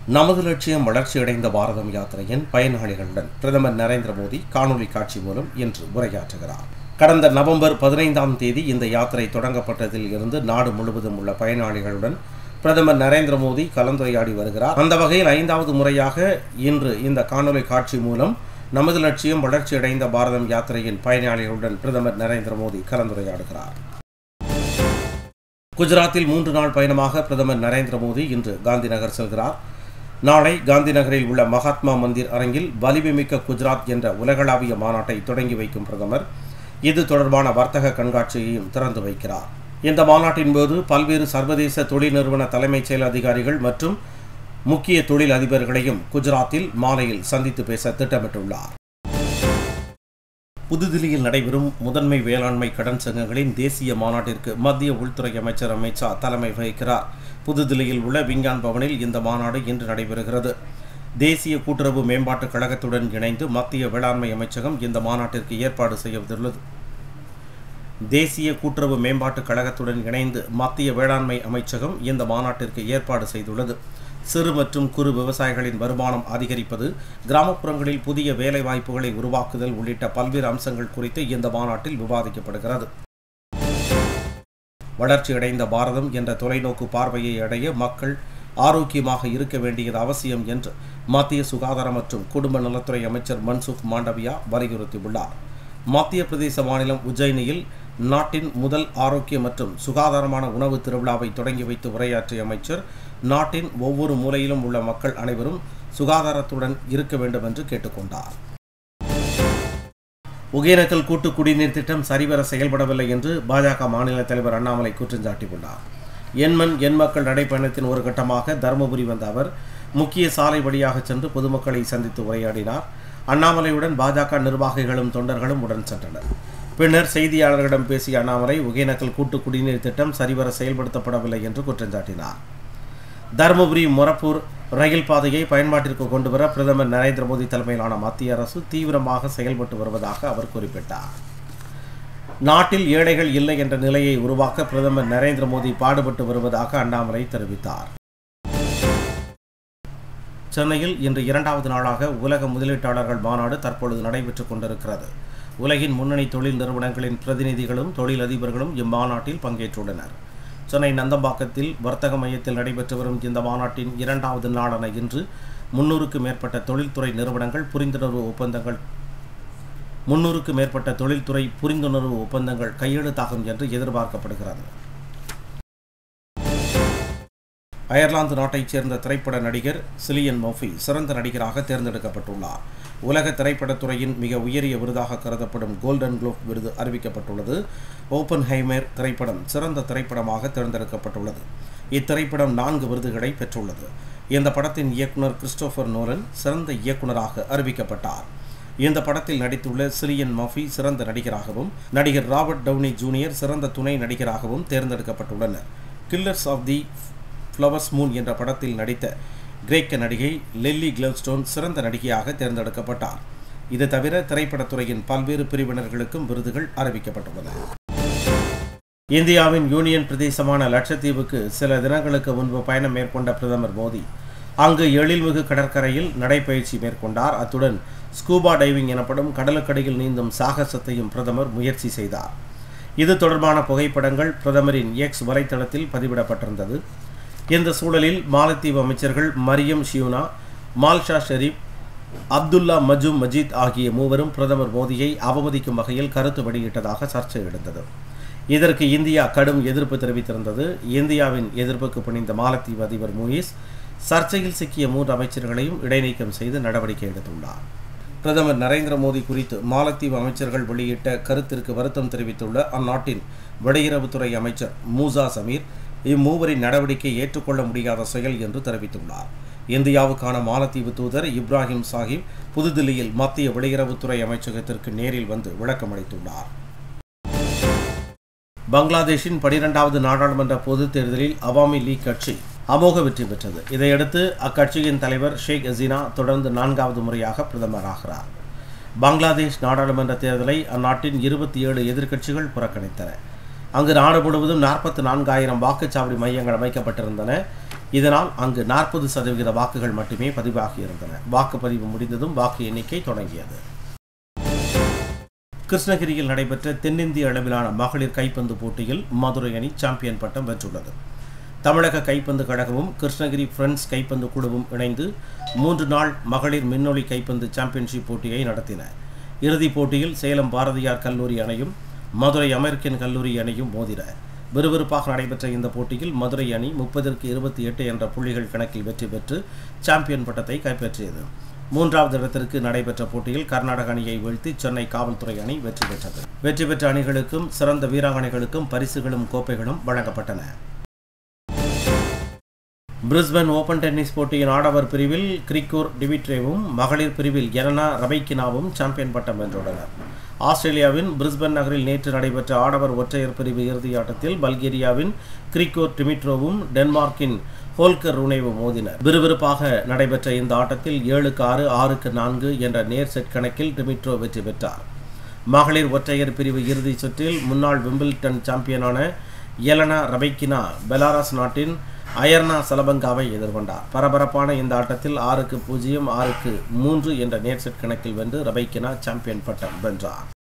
நமது லட்சியம் வளர்ச்சியடைந்த பாரதம் யாத்திரையின் பயனாளிகளுடன் பிரதமர் நரேந்திர மோடி காணொலி காட்சி மூலம் இன்று உரையாற்றுகிறார் கடந்த நவம்பர் பதினைந்தாம் தேதி இந்த யாத்திரை தொடங்கப்பட்டதில் இருந்து நாடு முழுவதும் உள்ள பயனாளிகளுடன் பிரதமர் நரேந்திர மோடி கலந்துரையாடி வருகிறார் அந்த வகையில் ஐந்தாவது முறையாக இன்று இந்த காணொலி காட்சி மூலம் நமது லட்சியம் வளர்ச்சியடைந்த பாரதம் யாத்திரையின் பயனாளிகளுடன் பிரதமர் நரேந்திர மோடி கலந்துரையாடுகிறார் குஜராத்தில் மூன்று நாள் பயணமாக பிரதமர் நரேந்திர மோடி இன்று காந்தி நகர் செல்கிறார் நாளை காந்தி நகரில் உள்ள மகாத்மா மந்திர் அரங்கில் வலிமைமிக்க குஜராத் என்ற உலகளாவிய மாநாட்டை தொடங்கி வைக்கும் பிரதமர் இது தொடர்பான வர்த்தக கண்காட்சியையும் திறந்து வைக்கிறார் இந்த மாநாட்டின் போது பல்வேறு சர்வதேச தொழில் நிறுவன தலைமைச் செயல் அதிகாரிகள் மற்றும் முக்கிய தொழில் அதிபர்களையும் குஜராத்தில் மாலையில் சந்தித்து பேச திட்டமிட்டுள்ளார் புதுதில்லியில் நடைபெறும் முதன்மை வேளாண்மை கடன் சங்கங்களின் தேசிய மாநாட்டிற்கு மத்திய உள்துறை அமைச்சர் அமித் ஷா தலைமை வகிக்கிறார் புதுதில்லியில் உள்ள விஞ்ஞான் பவனில் இந்த மாநாடு இன்று நடைபெறுகிறது தேசிய கூட்டுறவு மேம்பாட்டுக் கழகத்துடன் இணைந்து மத்திய வேளாண்மை அமைச்சகம் இந்த மாநாட்டிற்கு ஏற்பாடு செய்துள்ளது தேசிய கூட்டுறவு மேம்பாட்டுக் கழகத்துடன் இணைந்து மத்திய வேளாண்மை அமைச்சகம் இந்த மாநாட்டிற்கு ஏற்பாடு செய்துள்ளது சிறு மற்றும் குறு விவசாயிகளின் வருமானம் அதிகரிப்பது கிராமப்புறங்களில் புதிய வேலைவாய்ப்புகளை உருவாக்குதல் உள்ளிட்ட பல்வேறு அம்சங்கள் குறித்து இந்த மாநாட்டில் விவாதிக்கப்படுகிறது வளர்ச்சியடைந்த பாரதம் என்ற தொலைநோக்கு பார்வையை அடைய மக்கள் ஆரோக்கியமாக இருக்க வேண்டியது அவசியம் என்று மத்திய சுகாதார மற்றும் குடும்ப நலத்துறை அமைச்சர் மன்சுக் மாண்டவியா வலியுறுத்தியுள்ளார் மத்திய பிரதேச மாநிலம் உஜ்ஜயினியில் நாட்டின் முதல் ஆரோக்கிய மற்றும் சுகாதாரமான உணவு திருவிழாவை தொடங்கி வைத்து உரையாற்றிய அமைச்சர் நாட்டின் ஒவ்வொரு மூலையிலும் உள்ள மக்கள் அனைவரும் சுகாதாரத்துடன் இருக்க வேண்டும் என்று கேட்டுக்கொண்டார் ஒகேனக்கல் கூட்டு குடிநீர் திட்டம் சரிவர செயல்படவில்லை என்று பாஜக மாநில தலைவர் அண்ணாமலை குற்றம் சாட்டியுள்ளார் எண்மண் எண் மக்கள் நடைப்பயணத்தின் ஒரு கட்டமாக தருமபுரி வந்த அவர் முக்கிய சாலை வழியாக சென்று பொதுமக்களை சந்தித்து உரையாடினார் அண்ணாமலையுடன் பாஜக நிர்வாகிகளும் தொண்டர்களும் உடன் சென்றனர் பின்னர் செய்தியாளர்களிடம் பேசிய அண்ணாமலை ஒகேனக்கல் கூட்டு குடிநீர் திட்டம் சரிவர செயல்படுத்தப்படவில்லை என்று குற்றம் சாட்டினார் தருமபுரி மொரப்பூர் ரயில் பாதையை பயன்பாட்டிற்கு கொண்டுவர பிரதமர் நரேந்திர மோடி தலைமையிலான மத்திய அரசு தீவிரமாக செயல்பட்டு வருவதாக அவர் குறிப்பிட்டார் நாட்டில் ஏழைகள் இல்லை என்ற நிலையை உருவாக்க பிரதமர் நரேந்திர மோடி பாடுபட்டு வருவதாக அண்ணாமலை தெரிவித்தார் சென்னையில் இன்று இரண்டாவது நாளாக உலக முதலீட்டாளர்கள் மாநாடு தற்பொழுது நடைபெற்றுக் கொண்டிருக்கிறது உலகின் முன்னணி தொழில் நிறுவனங்களின் பிரதிநிதிகளும் தொழிலதிபர்களும் இம்மாநாட்டில் பங்கேற்றுள்ளனர் சென்னை நந்தம்பாக்கத்தில் வர்த்தக மையத்தில் நடைபெற்று வரும் இந்த மாநாட்டின் இரண்டாவது நாளான இன்று முன்னூறுக்கு மேற்பட்ட தொழில்துறை நிறுவனங்கள் புரிந்துணர்வு ஒப்பந்தங்கள் முன்னூறுக்கு மேற்பட்ட தொழில்துறை புரிந்துணர்வு ஒப்பந்தங்கள் கையெழுத்தாகும் என்று எதிர்பார்க்கப்படுகிறது அயர்லாந்து நாட்டைச் சேர்ந்த திரைப்பட நடிகர் சிலியன் மோஃபி சிறந்த நடிகராக தேர்ந்தெடுக்கப்பட்டுள்ளார் உலக திரைப்படத்துறையின் மிக உயரிய விருதாக கருதப்படும் கோல்டன் குளோப் விருது அறிவிக்கப்பட்டுள்ளது ஓப்பன் ஹைமேர் திரைப்படம் சிறந்த திரைப்படமாக தேர்ந்தெடுக்கப்பட்டுள்ளது இத்திரைப்படம் நான்கு விருதுகளை பெற்றுள்ளது இந்த படத்தின் இயக்குனர் கிறிஸ்டோபர் நோலன் சிறந்த இயக்குனராக அறிவிக்கப்பட்டார் இந்த படத்தில் நடித்துள்ள சிலியன் மஃபி சிறந்த நடிகராகவும் நடிகர் ராபர்ட் டவுனி ஜூனியர் சிறந்த துணை நடிகராகவும் தேர்ந்தெடுக்கப்பட்டுள்ளனர் killers of the flowers moon என்ற படத்தில் நடித்த கிரேக்க நடிகை லெல்லி கிளவ்ஸ்டோன் சிறந்த நடிகையாக தேர்ந்தெடுக்கப்பட்டார் இது தவிர திரைப்படத்துறையின் பல்வேறு பிரிவினர்களுக்கும் விருதுகள் அறிவிக்கப்பட்டுள்ளன இந்தியாவின் யூனியன் பிரதேசமான லட்சத்தீவுக்கு சில தினங்களுக்கு முன்பு பயணம் மேற்கொண்ட பிரதமர் மோடி அங்கு எழில்மிகு கடற்கரையில் நடைபயிற்சி மேற்கொண்டார் அத்துடன் ஸ்கூபா டைவிங் எனப்படும் கடலுக்கடியில் நீந்தும் சாகசத்தையும் பிரதமர் முயற்சி செய்தார் இது தொடர்பான புகைப்படங்கள் பிரதமரின் எக்ஸ் வலைத்தளத்தில் பதிவிடப்பட்டிருந்தது இந்த சூழலில் மாலத்தீவு அமைச்சர்கள் மரியம் ஷியூனா மால்ஷா ஷெரீப் அப்துல்லா மஜூம் மஜீத் ஆகிய மூவரும் பிரதமர் மோடியை அவமதிக்கும் வகையில் கருத்து வெளியிட்டதாக சர்ச்சை எழுந்தது இதற்கு இந்தியா கடும் எதிர்ப்பு தெரிவித்திருந்தது இந்தியாவின் எதிர்ப்புக்கு பணிந்த மாலத்தீவு அதிபர் மூயிஸ் சர்ச்சையில் சிக்கிய மூன்று அமைச்சர்களையும் இடைநீக்கம் செய்து நடவடிக்கை எடுத்துள்ளார் பிரதமர் நரேந்திர மோடி குறித்து மாலத்தீவு அமைச்சர்கள் வெளியிட்ட கருத்திற்கு வருத்தம் தெரிவித்துள்ள அந்நாட்டின் வெளியுறவுத்துறை அமைச்சர் மூசா சமீர் இம்மூவரின் நடவடிக்கை ஏற்றுக்கொள்ள முடியாத செயல் என்று தெரிவித்துள்ளார் இந்தியாவுக்கான மாலத்தீவு தூதர் இப்ராஹிம் சாஹிப் புதுதில்லியில் மத்திய வெளியுறவுத்துறை அமைச்சகத்திற்கு நேரில் வந்து விளக்கமளித்துள்ளார் பங்களாதேஷின் பனிரெண்டாவது நாடாளுமன்ற பொதுத் தேர்தலில் அவாமி லீக் கட்சி அமோக வெற்றி பெற்றது இதையடுத்து அக்கட்சியின் தலைவர் ஷேக் ஹசீனா தொடர்ந்து நான்காவது முறையாக பிரதமராகிறார் பங்களாதேஷ் நாடாளுமன்ற தேர்தலை அந்நாட்டின் இருபத்தி ஏழு எதிர்க்கட்சிகள் புறக்கணித்தன அங்கு நாடு முழுவதும் நாற்பத்தி நான்காயிரம் வாக்குச்சாவடி மையங்கள் அமைக்கப்பட்டிருந்தன இதனால் அங்கு நாற்பது சதவிகித வாக்குகள் மட்டுமே பதிவாகியிருந்தன வாக்குப்பதிவு முடிந்ததும் வாக்கு எண்ணிக்கை தொடங்கியது கிருஷ்ணகிரியில் நடைபெற்ற தென்னிந்திய அளவிலான மகளிர் கைப்பந்து போட்டியில் மதுரை அணி சாம்பியன் பட்டம் வென்றுள்ளது தமிழக கைப்பந்து கழகமும் கிருஷ்ணகிரி ஃப்ரெண்ட்ஸ் கைப்பந்து குழுவும் இணைந்து மூன்று நாள் மகளிர் மின்னொளி கைப்பந்து சாம்பியன்ஷிப் போட்டியை நடத்தின இறுதிப் போட்டியில் சேலம் பாரதியார் கல்லூரி அணியும் மதுரை அமெரிக்கன் கல்லூரி அணியும் மோதின விறுவிறுப்பாக நடைபெற்ற இந்த போட்டியில் மதுரை அணி முப்பதற்கு இருபத்தி எட்டு என்ற புள்ளிகள் கணக்கில் வெற்றி பெற்று சாம்பியன் பட்டத்தை கைப்பற்றியது மூன்றாவது இடத்திற்கு நடைபெற்ற போட்டியில் கர்நாடக அணியை வீழ்த்தி சென்னை காவல்துறை அணி வெற்றி பெற்றது வெற்றி பெற்ற அணிகளுக்கும் சிறந்த வீராங்கனைகளுக்கும் பரிசுகளும் கோப்பைகளும் வழங்கப்பட்டன பிரிஸ்பன் ஓபன் டென்னிஸ் போட்டியின் ஆடவர் பிரிவில் கிரிக்கோர் டிவிட்ரேவும் மகளிர் பிரிவில் எலனா ரபைக்கினாவும் சாம்பியன் பட்டம் வென்றுள்ளனர் ஆஸ்திரேலியாவின் பிரிஸ்பன் நகரில் நேற்று நடைபெற்ற ஆடவர் ஒற்றையர் பிரிவு இறுதியாட்டத்தில் பல்கேரியாவின் கிரிக்கோர் டிமிட்ரோவும் டென்மார்க்கின் ஹோல்கர் ரூனேவும் மோதினர் விறுவிறுப்பாக நடைபெற்ற இந்த ஆட்டத்தில் ஏழுக்கு ஆறு ஆறுக்கு நான்கு என்ற நேர் செட் கணக்கில் டிமிட்ரோ வெற்றி பெற்றார் மகளிர் ஒற்றையர் பிரிவு இறுதிச் சுற்றில் முன்னாள் விம்பிள்டன் சாம்பியனான எலனா ரபைக்கினா பெலாரஸ் நாட்டின் அயர்னா சலபங்காவை எதிர்கொண்டார் பரபரப்பான இந்த ஆட்டத்தில் ஆறுக்கு பூஜ்ஜியம் ஆறுக்கு மூன்று என்ற நேர் செட் கணக்கில் வென்று ரபைக்கினா சாம்பியன் பட்டம் வென்றார்